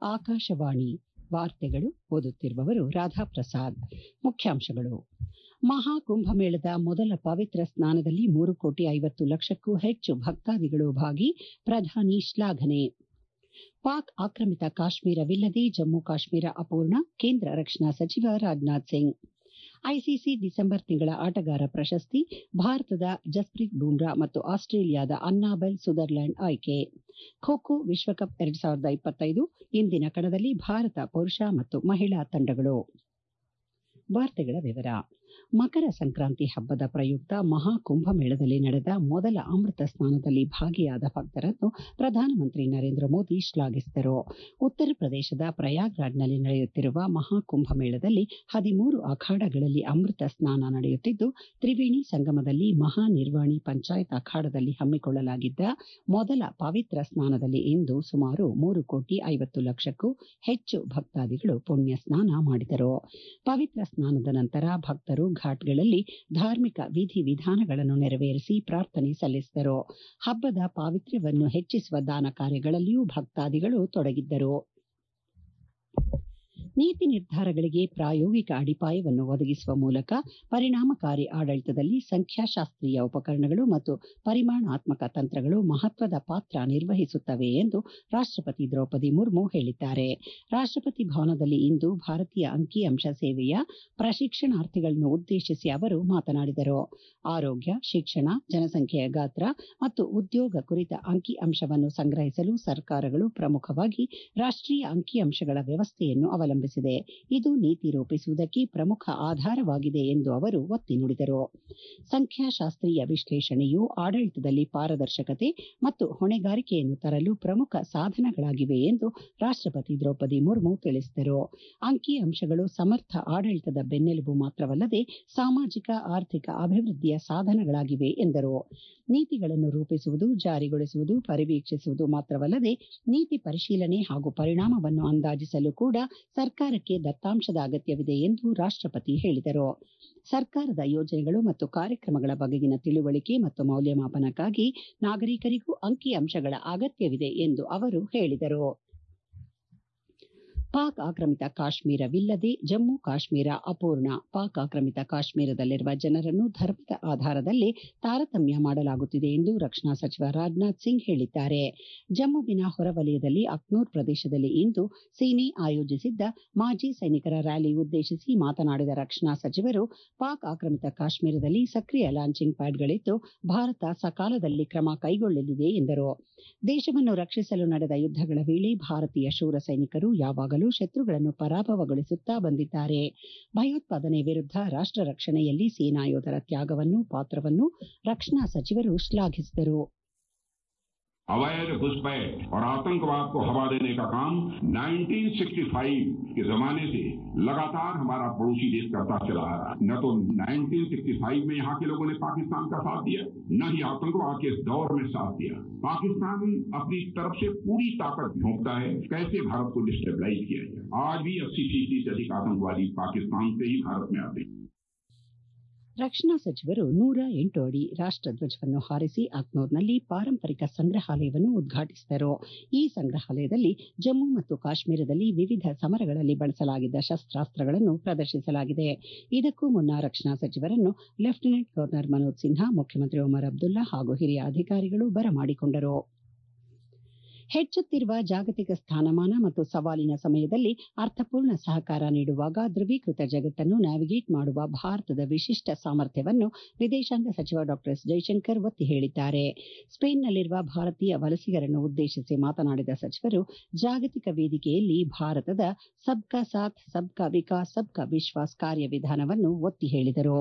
ಆಕಾಶವಾಣಿ ವಾರ್ತೆಗಳು ಓದುತ್ತಿರುವವರು ರಾಧಾಪ್ರಸಾದ್ ಮುಖ್ಯಾಂಶಗಳು ಮಹಾಕುಂಭಮೇಳದ ಮೊದಲ ಪವಿತ್ರ ಸ್ನಾನದಲ್ಲಿ ಮೂರು ಕೋಟಿ ಐವತ್ತು ಲಕ್ಷಕ್ಕೂ ಹೆಚ್ಚು ಭಕ್ತಾದಿಗಳು ಭಾಗಿ ಪ್ರಧಾನಿ ಶ್ಲಾಘನೆ ಪಾಕ್ ಆಕ್ರಮಿತ ಕಾಶ್ಮೀರವಿಲ್ಲದೆ ಜಮ್ಮು ಕಾಶ್ಮೀರ ಅಪೂರ್ಣ ಕೇಂದ್ರ ರಕ್ಷಣಾ ಸಚಿವ ರಾಜನಾಥ್ ಸಿಂಗ್ ಐಸಿಸಿ ಡಿಸೆಂಬರ್ ತಿಂಗಳ ಆಟಗಾರ ಪ್ರಶಸ್ತಿ ಭಾರತದ ಜಸ್ಪ್ರೀತ್ ಬೂಮ್ರಾ ಮತ್ತು ಆಸ್ಟ್ರೇಲಿಯಾದ ಅನ್ನಾಬೆಲ್ ಸುದರ್ಲ್ಯಾಂಡ್ ಆಯ್ಕೆ ಖೋ ಖೋ ವಿಶ್ವಕಪ್ ಎರಡ್ ಸಾವಿರದ ಇಪ್ಪತ್ತೈದು ಇಂದಿನ ಕಣದಲ್ಲಿ ಭಾರತ ಪುರುಷ ಮತ್ತು ಮಹಿಳಾ ತಂಡಗಳು ವಾರ್ತೆಗಳ ವಿವರ ಮಕರ ಸಂಕ್ರಾಂತಿ ಹಬ್ಬದ ಪ್ರಯುಕ್ತ ಮಹಾಕುಂಭಮೇಳದಲ್ಲಿ ನಡೆದ ಮೊದಲ ಅಮೃತ ಸ್ನಾನದಲ್ಲಿ ಭಾಗಿಯಾದ ಭಕ್ತರನ್ನು ಪ್ರಧಾನಮಂತ್ರಿ ನರೇಂದ್ರ ಮೋದಿ ಶ್ಲಾಘಿಸಿದರು ಉತ್ತರ ಪ್ರದೇಶದ ಪ್ರಯಾಗ್ರಾಜ್ನಲ್ಲಿ ನಡೆಯುತ್ತಿರುವ ಮಹಾಕುಂಭಮೇಳದಲ್ಲಿ ಹದಿಮೂರು ಅಖಾಡಗಳಲ್ಲಿ ಅಮೃತ ಸ್ನಾನ ನಡೆಯುತ್ತಿದ್ದು ತ್ರಿವೇಣಿ ಸಂಗಮದಲ್ಲಿ ಮಹಾ ನಿರ್ವಾಣಿ ಪಂಚಾಯತ್ ಅಖಾಡದಲ್ಲಿ ಹಮ್ಮಿಕೊಳ್ಳಲಾಗಿದ್ದ ಮೊದಲ ಪವಿತ್ರ ಸ್ನಾನದಲ್ಲಿ ಇಂದು ಸುಮಾರು ಮೂರು ಕೋಟಿ ಐವತ್ತು ಲಕ್ಷಕ್ಕೂ ಹೆಚ್ಚು ಭಕ್ತಾದಿಗಳು ಪುಣ್ಯ ಸ್ನಾನ ಮಾಡಿದರು ಪವಿತ್ರ ಸ್ನಾನದ ನಂತರ ಭಕ್ತರು ಘಾಟ್ಗಳಲ್ಲಿ ಧಾರ್ಮಿಕ ವಿಧಿ ವಿಧಾನಗಳನ್ನು ನೆರವೇರಿಸಿ ಪ್ರಾರ್ಥನೆ ಸಲ್ಲಿಸಿದರು ಹಬ್ಬದ ಪಾವಿತ್ರ್ಯವನ್ನು ಹೆಚ್ಚಿಸುವ ದಾನ ಕಾರ್ಯಗಳಲ್ಲಿಯೂ ಭಕ್ತಾದಿಗಳು ತೊಡಗಿದ್ದರು ನೀತಿ ನಿರ್ಧಾರಗಳಿಗೆ ಪ್ರಾಯೋಗಿಕ ಅಡಿಪಾಯವನ್ನು ಒದಗಿಸುವ ಮೂಲಕ ಪರಿಣಾಮಕಾರಿ ಆಡಳಿತದಲ್ಲಿ ಸಂಖ್ಯಾಶಾಸ್ತ್ರೀಯ ಉಪಕರಣಗಳು ಮತ್ತು ಪರಿಮಾಣಾತ್ಮಕ ತಂತ್ರಗಳು ಮಹತ್ವದ ಪಾತ್ರ ನಿರ್ವಹಿಸುತ್ತವೆ ಎಂದು ರಾಷ್ಟಪತಿ ದ್ರೌಪದಿ ಮುರ್ಮು ಹೇಳಿದ್ದಾರೆ ರಾಷ್ಟಪತಿ ಭವನದಲ್ಲಿ ಇಂದು ಭಾರತೀಯ ಅಂಕಿಅಂಶ ಸೇವೆಯ ಪ್ರಶಿಕ್ಷಣಾರ್ಥಿಗಳನ್ನು ಉದ್ದೇಶಿಸಿ ಅವರು ಮಾತನಾಡಿದರು ಆರೋಗ್ಯ ಶಿಕ್ಷಣ ಜನಸಂಖ್ಯೆಯ ಗಾತ್ರ ಮತ್ತು ಉದ್ಯೋಗ ಕುರಿತ ಅಂಕಿಅಂಶವನ್ನು ಸಂಗ್ರಹಿಸಲು ಸರ್ಕಾರಗಳು ಪ್ರಮುಖವಾಗಿ ರಾಷ್ಟೀಯ ಅಂಕಿಅಂಶಗಳ ವ್ಯವಸ್ಥೆಯನ್ನು ಅವಲಂಬಿಸಿದೆ ಇದು ನೀತಿ ರೂಪಿಸುವುದಕ್ಕೆ ಪ್ರಮುಖ ಆಧಾರವಾಗಿದೆ ಎಂದು ಅವರು ಒತ್ತಿ ನುಡಿದರು ಸಂಖ್ಯಾಶಾಸ್ತ್ರೀಯ ವಿಶ್ಲೇಷಣೆಯು ಆಡಳಿತದಲ್ಲಿ ಪಾರದರ್ಶಕತೆ ಮತ್ತು ಹೊಣೆಗಾರಿಕೆಯನ್ನು ತರಲು ಪ್ರಮುಖ ಸಾಧನಗಳಾಗಿವೆ ಎಂದು ರಾಷ್ಟಪತಿ ದ್ರೌಪದಿ ಮುರ್ಮು ತಿಳಿಸಿದರು ಅಂಕಿಅಂಶಗಳು ಸಮರ್ಥ ಆಡಳಿತದ ಬೆನ್ನೆಲುಬು ಮಾತ್ರವಲ್ಲದೆ ಸಾಮಾಜಿಕ ಆರ್ಥಿಕ ಅಭಿವೃದ್ಧಿಯ ಸಾಧನಗಳಾಗಿವೆ ಎಂದರು ನೀತಿಗಳನ್ನು ರೂಪಿಸುವುದು ಜಾರಿಗೊಳಿಸುವುದು ಪರಿವೀಕ್ಷಿಸುವುದು ಮಾತ್ರವಲ್ಲದೆ ನೀತಿ ಪರಿಶೀಲನೆ ಹಾಗೂ ಪರಿಣಾಮವನ್ನು ಅಂದಾಜಿಸಲು ಕೂಡ ಸರ್ಕಾರಕ್ಕೆ ದತ್ತಾಂಶದ ಅಗತ್ಯವಿದೆ ಎಂದು ರಾಷ್ಟಪತಿ ಹೇಳಿದರು ಸರ್ಕಾರದ ಯೋಜನೆಗಳು ಮತ್ತು ಕಾರ್ಯಕ್ರಮಗಳ ಬಗೆಗಿನ ತಿಳುವಳಿಕೆ ಮತ್ತು ಮೌಲ್ಯಮಾಪನಕ್ಕಾಗಿ ನಾಗರಿಕರಿಗೂ ಅಂಕಿಅಂಶಗಳ ಅಗತ್ಯವಿದೆ ಎಂದು ಅವರು ಹೇಳಿದರು ಪಾಕ್ ಆಕ್ರಮಿತ ಕಾಶ್ಮೀರವಿಲ್ಲದೆ ಜಮ್ಮು ಕಾಶ್ಮೀರ ಅಪೂರ್ಣ ಪಾಕ್ ಆಕ್ರಮಿತ ಕಾಶ್ಮೀರದಲ್ಲಿರುವ ಜನರನ್ನು ಧರ್ಮದ ಆಧಾರದಲ್ಲಿ ತಾರತಮ್ಯ ಮಾಡಲಾಗುತ್ತಿದೆ ಎಂದು ರಕ್ಷಣಾ ಸಚಿವ ರಾಜನಾಥ್ ಸಿಂಗ್ ಹೇಳಿದ್ದಾರೆ ಜಮ್ಮುವಿನ ಹೊರವಲಯದಲ್ಲಿ ಅಕ್ನೂರ್ ಪ್ರದೇಶದಲ್ಲಿ ಇಂದು ಸೇನೆ ಆಯೋಜಿಸಿದ್ದ ಮಾಜಿ ಸೈನಿಕರ ರ್ಯಾಲಿ ಉದ್ದೇಶಿಸಿ ಮಾತನಾಡಿದ ರಕ್ಷಣಾ ಸಚಿವರು ಪಾಕ್ ಆಕ್ರಮಿತ ಕಾಶ್ಮೀರದಲ್ಲಿ ಸಕ್ರಿಯ ಲಾಂಚಿಂಗ್ ಪ್ಯಾಡ್ಗಳಿದ್ದು ಭಾರತ ಸಕಾಲದಲ್ಲಿ ಕ್ರಮ ಕೈಗೊಳ್ಳಲಿದೆ ಎಂದರು ದೇಶವನ್ನು ರಕ್ಷಿಸಲು ನಡೆದ ಯುದ್ದಗಳ ವೇಳೆ ಭಾರತೀಯ ಶೂರ ಸೈನಿಕರು ಯಾವಾಗಲೂ ಶತ್ರುಗಳನ್ನು ಪರಾಭವಗೊಳಿಸುತ್ತಾ ಬಂದಿದ್ದಾರೆ ಭಯೋತ್ಪಾದನೆ ವಿರುದ್ಧ ರಾಷ್ಟ ರಕ್ಷಣೆಯಲ್ಲಿ ಸೇನಾ ಯೋಧರ ತ್ಯಾಗವನ್ನು ಪಾತ್ರವನ್ನು ರಕ್ಷಣಾ ಸಚಿವರು ಶ್ಲಾಘಿಸಿದರು अवैध घुसपैठ और आतंकवाद को हवा देने का काम 1965 के जमाने से लगातार हमारा पड़ोसी देश करता चला आ रहा है न तो 1965 में यहाँ के लोगों ने पाकिस्तान का साथ दिया न ही आतंकवाद के इस दौर में साथ दिया पाकिस्तान अपनी तरफ से पूरी ताकत झोंकता है कैसे भारत को डिस्टेबलाइज किया जाए आज भी अस्सी फीसदी से अधिक आतंकवादी पाकिस्तान से ही भारत में आते हैं ರಕ್ಷಣಾ ಸಚಿವರು ನೂರ ಎಂಟು ಅಡಿ ರಾಷ್ಟಧ್ವಜವನ್ನು ಹಾರಿಸಿ ಅಕ್ನೂರ್ನಲ್ಲಿ ಪಾರಂಪರಿಕ ಸಂಗ್ರಹಾಲಯವನ್ನು ಉದ್ಘಾಟಿಸಿದರು ಈ ಸಂಗ್ರಹಾಲಯದಲ್ಲಿ ಜಮ್ಮು ಮತ್ತು ಕಾಶ್ಮೀರದಲ್ಲಿ ವಿವಿಧ ಸಮರಗಳಲ್ಲಿ ಬಳಸಲಾಗಿದ್ದ ಶಸ್ತ್ರಾಸ್ತ್ರಗಳನ್ನು ಪ್ರದರ್ಶಿಸಲಾಗಿದೆ ಇದಕ್ಕೂ ಮುನ್ನ ರಕ್ಷಣಾ ಸಚಿವರನ್ನು ಲೆಫ್ಟಿನೆಂಟ್ ಗವರ್ನರ್ ಮನೋಜ್ ಸಿನ್ಹಾ ಮುಖ್ಯಮಂತ್ರಿ ಒಮರ್ ಅಬ್ದುಲ್ಲಾ ಹಾಗೂ ಹಿರಿಯ ಅಧಿಕಾರಿಗಳು ಬರಮಾಡಿಕೊಂಡರು ಹೆಚ್ಚುತ್ತಿರುವ ಜಾಗತಿಕ ಸ್ಥಾನಮಾನ ಮತ್ತು ಸವಾಲಿನ ಸಮಯದಲ್ಲಿ ಅರ್ಥಪೂರ್ಣ ಸಹಕಾರ ನೀಡುವಾಗ ಧ್ರುವೀಕೃತ ಜಗತ್ತನ್ನು ನ್ಯಾವಿಗೇಟ್ ಮಾಡುವ ಭಾರತದ ವಿಶಿಷ್ಟ ಸಾಮರ್ಥ್ಯವನ್ನು ವಿದೇಶಾಂಗ ಸಚಿವ ಡಾ ಎಸ್ ಜೈಶಂಕರ್ ಒತ್ತಿ ಹೇಳಿದ್ದಾರೆ ಸ್ಪೇನ್ನಲ್ಲಿರುವ ಭಾರತೀಯ ವಲಸಿಗರನ್ನು ಉದ್ದೇಶಿಸಿ ಮಾತನಾಡಿದ ಸಚಿವರು ಜಾಗತಿಕ ವೇದಿಕೆಯಲ್ಲಿ ಭಾರತದ ಸಬ್ಕಾ ಸಾಥ್ ಸಬ್ಕಾ ವಿಕಾಸ್ ಸಬ್ಕಾ ವಿಶ್ವಾಸ್ ಕಾರ್ಯವಿಧಾನವನ್ನು ಒತ್ತಿ ಹೇಳಿದರು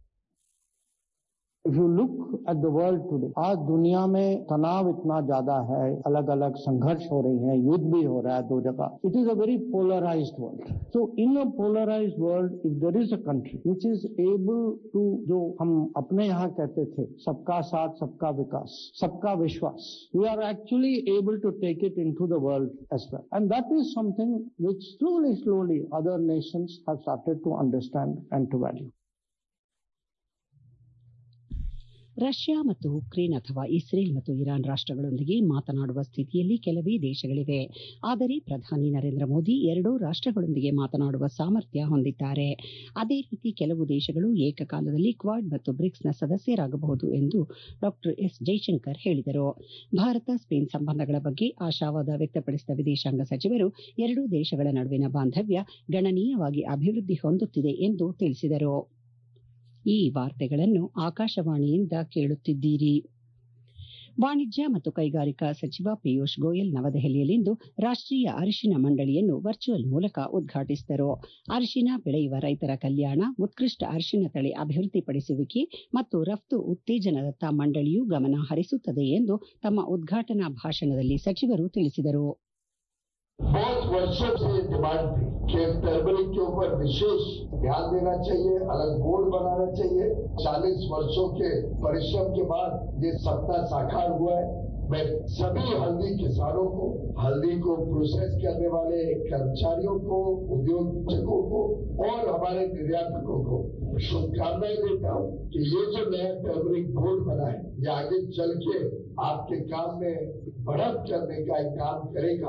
If you look at the world today, आज दुनिया में तनाव इतना ज्यादा है अलग अलग संघर्ष हो रही हैं युद्ध भी हो रहा है दो जगह it is a very polarised world so in a polarised world if there is a country which is able to जो हम अपने यहाँ कहते थे सबका साथ सबका विकास सबका विश्वास we are actually able to take it into the world as well and that is something which slowly slowly other nations have started to understand and to value Russia ಮತ್ತು ಉಕ್ರೇನ್ ಅಥವಾ Israel ಮತ್ತು Iran ರಾಷ್ಟಗಳೊಂದಿಗೆ ಮಾತನಾಡುವ ಸ್ಥಿತಿಯಲ್ಲಿ ಕೆಲವೇ ದೇಶಗಳಿವೆ ಆದರೆ ಪ್ರಧಾನಿ ನರೇಂದ್ರ ಮೋದಿ ಎರಡೂ ರಾಷ್ಟಗಳೊಂದಿಗೆ ಮಾತನಾಡುವ ಸಾಮರ್ಥ್ಯ ಹೊಂದಿದ್ದಾರೆ ಅದೇ ರೀತಿ ಕೆಲವು ದೇಶಗಳು ಏಕಕಾಲದಲ್ಲಿ ಕ್ವಾಡ್ ಮತ್ತು ಬ್ರಿಕ್ಸ್ನ ಸದಸ್ಯರಾಗಬಹುದು ಎಂದು ಡಾ ಎಸ್ ಜೈಶಂಕರ್ ಹೇಳಿದರು ಭಾರತ ಸ್ಪೇನ್ ಸಂಬಂಧಗಳ ಬಗ್ಗೆ ಆಶಾವಾದ ವ್ಯಕ್ತಪಡಿಸಿದ ವಿದೇಶಾಂಗ ಸಚಿವರು ಎರಡೂ ದೇಶಗಳ ನಡುವಿನ ಬಾಂಧವ್ಯ ಗಣನೀಯವಾಗಿ ಅಭಿವೃದ್ಧಿ ಹೊಂದುತ್ತಿದೆ ಎಂದು ತಿಳಿಸಿದರು ಈ ವಾರ್ತೆಗಳನ್ನು ಆಕಾಶವಾಣಿಯಿಂದ ಕೇಳುತ್ತಿದ್ದೀರಿ ವಾಣಿಜ್ಯ ಮತ್ತು ಕೈಗಾರಿಕಾ ಸಚಿವ ಪಿಯೂಷ್ ಗೋಯಲ್ ನವದೆಹಲಿಯಲ್ಲಿಂದು ರಾಷ್ಟೀಯ ಅರಿಶಿನ ಮಂಡಳಿಯನ್ನು ವರ್ಚುವಲ್ ಮೂಲಕ ಉದ್ಘಾಟಿಸಿದರು ಅರಿಶಿನ ಬೆಳೆಯುವ ರೈತರ ಕಲ್ಯಾಣ ಉತ್ಕೃಷ್ಟ ಅರಿಶಿನ ತಳಿ ಅಭಿವೃದ್ಧಿಪಡಿಸುವಿಕೆ ಮತ್ತು ರಫ್ತು ಉತ್ತೇಜನದತ್ತ ಮಂಡಳಿಯು ಗಮನ ಹರಿಸುತ್ತದೆ ಎಂದು ತಮ್ಮ ಉದ್ಘಾಟನಾ ಭಾಷಣದಲ್ಲಿ ಸಚಿವರು ತಿಳಿಸಿದರು बहुत वर्षों से ये डिमांड थी कि टर्मरिक के ऊपर विशेष ध्यान देना चाहिए अलग बोर्ड बनाना चाहिए 40 वर्षों के परिश्रम के बाद ये सपना साकार हुआ है मैं सभी हल्दी किसानों को हल्दी को प्रोसेस करने वाले कर्मचारियों को उद्योगों को और हमारे निर्यातकों को शुभकामनाएं देता हूँ कि ये जो नया टर्मरिक बोर्ड बना है ये आगे चल के आपके काम में बढ़त करने का एक काम करेगा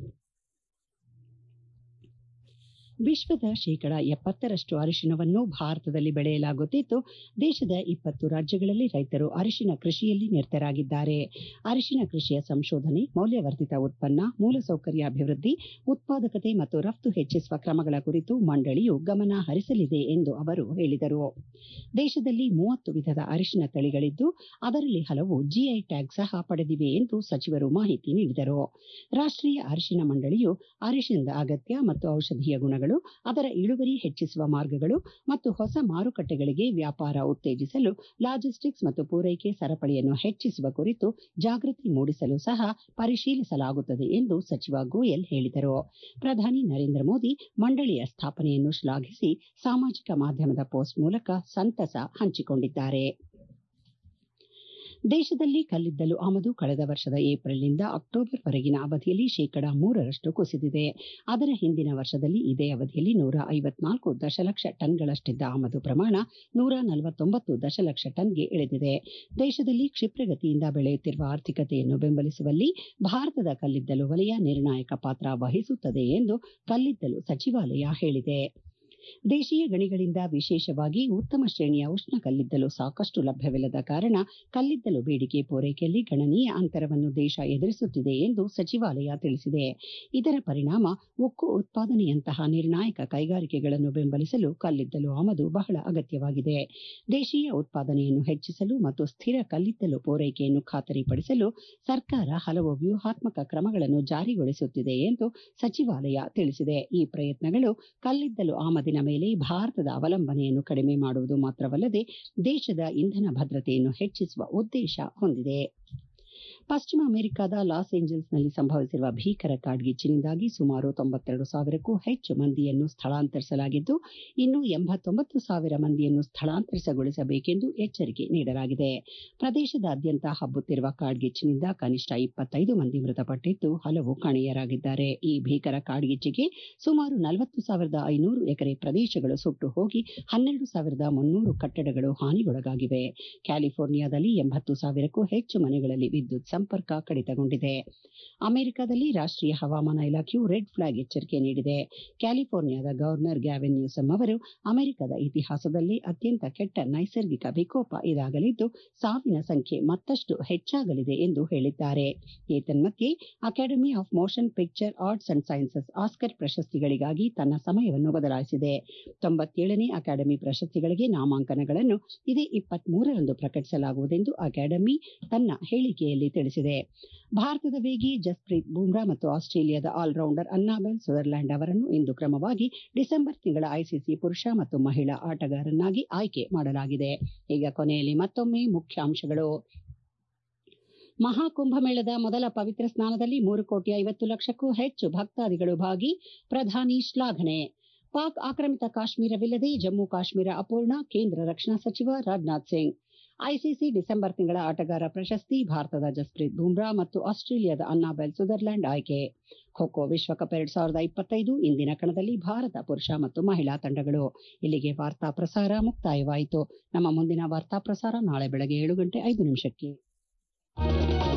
ವಿಶ್ವದ ಶೇಕಡ ಎಪ್ಪತ್ತರಷ್ಟು ಅರಿಶಿನವನ್ನು ಭಾರತದಲ್ಲಿ ಬೆಳೆಯಲಾಗುತ್ತಿದ್ದು ದೇಶದ ಇಪ್ಪತ್ತು ರಾಜ್ಯಗಳಲ್ಲಿ ರೈತರು ಅರಿಶಿನ ಕೃಷಿಯಲ್ಲಿ ನಿರತರಾಗಿದ್ದಾರೆ ಅರಿಶಿನ ಕೃಷಿಯ ಸಂಶೋಧನೆ ಮೌಲ್ಯವರ್ಧಿತ ಉತ್ಪನ್ನ ಮೂಲಸೌಕರ್ಯ ಅಭಿವೃದ್ಧಿ ಉತ್ಪಾದಕತೆ ಮತ್ತು ರಫ್ತು ಹೆಚ್ಚಿಸುವ ಕ್ರಮಗಳ ಕುರಿತು ಮಂಡಳಿಯು ಗಮನ ಹರಿಸಲಿದೆ ಎಂದು ಅವರು ಹೇಳಿದರು ದೇಶದಲ್ಲಿ ಮೂವತ್ತು ವಿಧದ ಅರಿಶಿನ ತಳಿಗಳಿದ್ದು ಅದರಲ್ಲಿ ಹಲವು ಜಿಐ ಟ್ಯಾಗ್ ಸಹ ಪಡೆದಿವೆ ಎಂದು ಸಚಿವರು ಮಾಹಿತಿ ನೀಡಿದರು ರಾಷ್ಟೀಯ ಅರಿಶಿನ ಮಂಡಳಿಯು ಅರಿಶಿನದ ಅಗತ್ಯ ಮತ್ತು ಔಷಧೀಯ ಗುಣಗಳು ಅದರ ಇಳುವರಿ ಹೆಚ್ಚಿಸುವ ಮಾರ್ಗಗಳು ಮತ್ತು ಹೊಸ ಮಾರುಕಟ್ಟೆಗಳಿಗೆ ವ್ಯಾಪಾರ ಉತ್ತೇಜಿಸಲು ಲಾಜಿಸ್ಟಿಕ್ಸ್ ಮತ್ತು ಪೂರೈಕೆ ಸರಪಳಿಯನ್ನು ಹೆಚ್ಚಿಸುವ ಕುರಿತು ಜಾಗೃತಿ ಮೂಡಿಸಲು ಸಹ ಪರಿಶೀಲಿಸಲಾಗುತ್ತದೆ ಎಂದು ಸಚಿವ ಗೋಯಲ್ ಹೇಳಿದರು ಪ್ರಧಾನಿ ನರೇಂದ್ರ ಮೋದಿ ಮಂಡಳಿಯ ಸ್ಥಾಪನೆಯನ್ನು ಶ್ಲಾಘಿಸಿ ಸಾಮಾಜಿಕ ಮಾಧ್ಯಮದ ಪೋಸ್ಟ್ ಮೂಲಕ ಸಂತಸ ಹಂಚಿಕೊಂಡಿದ್ದಾರೆ ದೇಶದಲ್ಲಿ ಕಲ್ಲಿದ್ದಲು ಆಮದು ಕಳೆದ ವರ್ಷದ ಏಪ್ರಿಲ್ನಿಂದ ಅಕ್ಟೋಬರ್ ವರೆಗಿನ ಅವಧಿಯಲ್ಲಿ ಶೇಕಡಾ ಮೂರರಷ್ಟು ಕುಸಿದಿದೆ ಅದರ ಹಿಂದಿನ ವರ್ಷದಲ್ಲಿ ಇದೇ ಅವಧಿಯಲ್ಲಿ ನೂರ ಐವತ್ನಾಲ್ಕು ದಶಲಕ್ಷ ಟನ್ಗಳಷ್ಟಿದ್ದ ಆಮದು ಪ್ರಮಾಣ ನೂರ ನಲವತ್ತೊಂಬತ್ತು ದಶಲಕ್ಷ ಟನ್ಗೆ ಇಳಿದಿದೆ ದೇಶದಲ್ಲಿ ಕ್ಷಿಪ್ರಗತಿಯಿಂದ ಬೆಳೆಯುತ್ತಿರುವ ಆರ್ಥಿಕತೆಯನ್ನು ಬೆಂಬಲಿಸುವಲ್ಲಿ ಭಾರತದ ಕಲ್ಲಿದ್ದಲು ವಲಯ ನಿರ್ಣಾಯಕ ಪಾತ್ರ ವಹಿಸುತ್ತದೆ ಎಂದು ಕಲ್ಲಿದ್ದಲು ಸಚಿವಾಲಯ ಹೇಳಿದೆ ದೇಶೀಯ ಗಣಿಗಳಿಂದ ವಿಶೇಷವಾಗಿ ಉತ್ತಮ ಶ್ರೇಣಿಯ ಉಷ್ಣ ಕಲ್ಲಿದ್ದಲು ಸಾಕಷ್ಟು ಲಭ್ಯವಿಲ್ಲದ ಕಾರಣ ಕಲ್ಲಿದ್ದಲು ಬೇಡಿಕೆ ಪೂರೈಕೆಯಲ್ಲಿ ಗಣನೀಯ ಅಂತರವನ್ನು ದೇಶ ಎದುರಿಸುತ್ತಿದೆ ಎಂದು ಸಚಿವಾಲಯ ತಿಳಿಸಿದೆ ಇದರ ಪರಿಣಾಮ ಉಕ್ಕು ಉತ್ಪಾದನೆಯಂತಹ ನಿರ್ಣಾಯಕ ಕೈಗಾರಿಕೆಗಳನ್ನು ಬೆಂಬಲಿಸಲು ಕಲ್ಲಿದ್ದಲು ಆಮದು ಬಹಳ ಅಗತ್ಯವಾಗಿದೆ ದೇಶೀಯ ಉತ್ಪಾದನೆಯನ್ನು ಹೆಚ್ಚಿಸಲು ಮತ್ತು ಸ್ಥಿರ ಕಲ್ಲಿದ್ದಲು ಪೂರೈಕೆಯನ್ನು ಖಾತರಿಪಡಿಸಲು ಸರ್ಕಾರ ಹಲವು ವ್ಯೂಹಾತ್ಮಕ ಕ್ರಮಗಳನ್ನು ಜಾರಿಗೊಳಿಸುತ್ತಿದೆ ಎಂದು ಸಚಿವಾಲಯ ತಿಳಿಸಿದೆ ಈ ಪ್ರಯತ್ನಗಳು ಕಲ್ಲಿದ್ದಲು ಆಮದಿನ ಮೇಲೆ ಭಾರತದ ಅವಲಂಬನೆಯನ್ನು ಕಡಿಮೆ ಮಾಡುವುದು ಮಾತ್ರವಲ್ಲದೆ ದೇಶದ ಇಂಧನ ಭದ್ರತೆಯನ್ನು ಹೆಚ್ಚಿಸುವ ಉದ್ದೇಶ ಹೊಂದಿದೆ ಪಶ್ಚಿಮ ಅಮೆರಿಕದ ಲಾಸ್ ಏಂಜಲ್ಸ್ನಲ್ಲಿ ಸಂಭವಿಸಿರುವ ಭೀಕರ ಕಾಡ್ಗಿಚ್ಚಿನಿಂದಾಗಿ ಸುಮಾರು ತೊಂಬತ್ತೆರಡು ಸಾವಿರಕ್ಕೂ ಹೆಚ್ಚು ಮಂದಿಯನ್ನು ಸ್ಥಳಾಂತರಿಸಲಾಗಿದ್ದು ಇನ್ನು ಎಂಬತ್ತೊಂಬತ್ತು ಸಾವಿರ ಮಂದಿಯನ್ನು ಸ್ಥಳಾಂತರಿಸಗೊಳಿಸಬೇಕೆಂದು ಎಚ್ಚರಿಕೆ ನೀಡಲಾಗಿದೆ ಪ್ರದೇಶದಾದ್ಯಂತ ಹಬ್ಬುತ್ತಿರುವ ಕಾಡ್ಗಿಚ್ಚಿನಿಂದ ಕನಿಷ್ಠ ಇಪ್ಪತ್ತೈದು ಮಂದಿ ಮೃತಪಟ್ಟಿದ್ದು ಹಲವು ಕಾಣೆಯರಾಗಿದ್ದಾರೆ ಈ ಭೀಕರ ಕಾಡ್ಗಿಚ್ಚಿಗೆ ಸುಮಾರು ನಲವತ್ತು ಸಾವಿರದ ಐನೂರು ಎಕರೆ ಪ್ರದೇಶಗಳು ಸುಟ್ಟು ಹೋಗಿ ಹನ್ನೆರಡು ಸಾವಿರದ ಮುನ್ನೂರು ಕಟ್ಟಡಗಳು ಹಾನಿಗೊಳಗಾಗಿವೆ ಕ್ಯಾಲಿಫೋರ್ನಿಯಾದಲ್ಲಿ ಎಂಬತ್ತು ಸಾವಿರಕ್ಕೂ ಹೆಚ್ಚು ಮನೆಗಳಲ್ಲಿ ವಿದ್ಯುತ್ ಸಂಪರ್ಕ ಕಡಿತಗೊಂಡಿದೆ ಅಮೆರಿಕದಲ್ಲಿ ರಾಷ್ಟೀಯ ಹವಾಮಾನ ಇಲಾಖೆಯು ರೆಡ್ ಫ್ಲಾಗ್ ಎಚ್ಚರಿಕೆ ನೀಡಿದೆ ಕ್ಯಾಲಿಫೋರ್ನಿಯಾದ ಗವರ್ನರ್ ಗ್ಯಾವಿನ್ ನ್ಯೂಸಮ್ ಅವರು ಅಮೆರಿಕದ ಇತಿಹಾಸದಲ್ಲೇ ಅತ್ಯಂತ ಕೆಟ್ಟ ನೈಸರ್ಗಿಕ ವಿಕೋಪ ಇದಾಗಲಿದ್ದು ಸಾವಿನ ಸಂಖ್ಯೆ ಮತ್ತಷ್ಟು ಹೆಚ್ಚಾಗಲಿದೆ ಎಂದು ಹೇಳಿದ್ದಾರೆ ಏತನ್ಮಧ್ಯೆ Academy of Motion Picture Arts and Sciences Oscar ಪ್ರಶಸ್ತಿಗಳಿಗಾಗಿ ತನ್ನ ಸಮಯವನ್ನು ಬದಲಾಯಿಸಿದೆ ತೊಂಬತ್ತೇಳನೇ ಅಕಾಡೆಮಿ ಪ್ರಶಸ್ತಿಗಳಿಗೆ ನಾಮಾಂಕನಗಳನ್ನು ಇದೇ ಇಪ್ಪತ್ಮೂರರಂದು ಪ್ರಕಟಿಸಲಾಗುವುದೆಂದು ಅಕಾಡೆಮಿ ತನ್ನ ಹೇಳಿಕೆಯಲ್ಲಿ ತಿಳಿಸಿದೆ ಭಾರತದ ವೇಗಿ ಜಸ್ಪ್ರೀತ್ ಬೂಮ್ರಾ ಮತ್ತು ಆಸ್ಟ್ರೇಲಿಯಾದ ಆಲ್ರೌಂಡರ್ ಅನ್ನಾಬೆಲ್ ಸುದರ್ಲ್ಯಾಂಡ್ ಅವರನ್ನು ಇಂದು ಕ್ರಮವಾಗಿ ಡಿಸೆಂಬರ್ ತಿಂಗಳ ಐಸಿಸಿ ಪುರುಷ ಮತ್ತು ಮಹಿಳಾ ಆಟಗಾರನ್ನಾಗಿ ಆಯ್ಕೆ ಮಾಡಲಾಗಿದೆ ಈಗ ಕೊನೆಯಲ್ಲಿ ಮತ್ತೊಮ್ಮೆ ಮುಖ್ಯಾಂಶಗಳು ಮಹಾಕುಂಭಮೇಳದ ಮೊದಲ ಪವಿತ್ರ ಸ್ನಾನದಲ್ಲಿ ಮೂರು ಕೋಟಿ ಐವತ್ತು ಲಕ್ಷಕ್ಕೂ ಹೆಚ್ಚು ಭಕ್ತಾದಿಗಳು ಭಾಗಿ ಪ್ರಧಾನಿ ಶ್ಲಾಘನೆ ಪಾಕ್ ಆಕ್ರಮಿತ ಕಾಶ್ಮೀರವಿಲ್ಲದೆ ಜಮ್ಮು ಕಾಶ್ಮೀರ ಅಪೂರ್ಣ ಕೇಂದ್ರ ರಕ್ಷಣಾ ಸಚಿವ ರಾಜನಾಥ್ ಸಿಂಗ್ ಐಸಿಸಿ ಡಿಸೆಂಬರ್ ತಿಂಗಳ ಆಟಗಾರ ಪ್ರಶಸ್ತಿ ಭಾರತದ ಜಸ್ಪ್ರೀತ್ ಬುಮ್ರಾ ಮತ್ತು ಆಸ್ಟ್ರೇಲಿಯಾದ ಅನ್ನಾಬೆಲ್ ಸುದರ್ಲ್ಯಾಂಡ್ ಆಯ್ಕೆ ಖೋ ಖೋ ವಿಶ್ವಕಪ್ ಎರಡ್ ಸಾವಿರದ ಇಪ್ಪತ್ತೈದು ಇಂದಿನ ಕಣದಲ್ಲಿ ಭಾರತ ಪುರುಷ ಮತ್ತು ಮಹಿಳಾ ತಂಡಗಳು ಇಲ್ಲಿಗೆ ವಾರ್ತಾ ಪ್ರಸಾರ ಮುಕ್ತಾಯವಾಯಿತು ನಮ್ಮ ಮುಂದಿನ ವಾರ್ತಾ ಪ್ರಸಾರ ನಾಳೆ ಬೆಳಗ್ಗೆ ಏಳು ಗಂಟೆ ಐದು ನಿಮಿಷಕ್ಕೆ